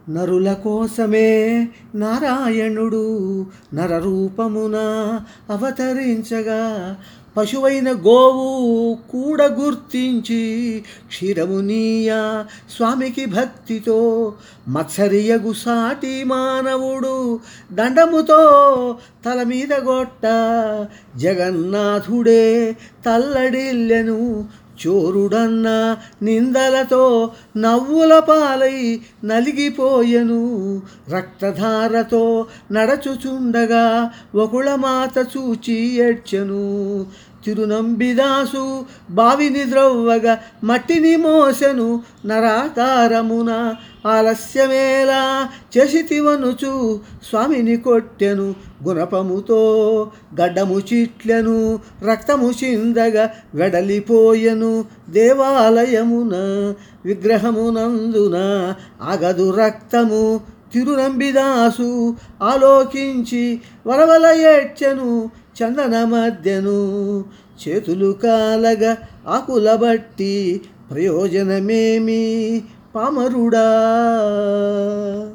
నరుల కోసమే నారాయణుడు నరరూపమున అవతరించగా పశువైన గోవు కూడా గుర్తించి క్షీరమునీయ స్వామికి భక్తితో మత్సరియగు సాటి మానవుడు దండముతో తల మీద గొట్ట జగన్నాథుడే తల్లడిల్లెను చోరుడన్న నిందలతో నవ్వుల పాలై నలిగిపోయెను రక్తధారతో నడచుచుండగా ఒకళమాత చూచి ఏడ్చెను తిరునంబిదాసు బావిని ద్రవ్వగా మట్టిని మోసెను నరాకారమున ఆలస్యమేలా చేసితివనుచు స్వామిని కొట్టెను గుణపముతో గడ్డము చిట్లెను రక్తము చిందగా వెడలిపోయెను దేవాలయమున విగ్రహమునందున ఆగదు రక్తము తిరునంబిదాసు ఆలోకించి వరవల ఏడ్చెను చందన మధ్యను చేతులు కాలగా ఆకుల బట్టి ప్రయోజనమేమి పామరుడా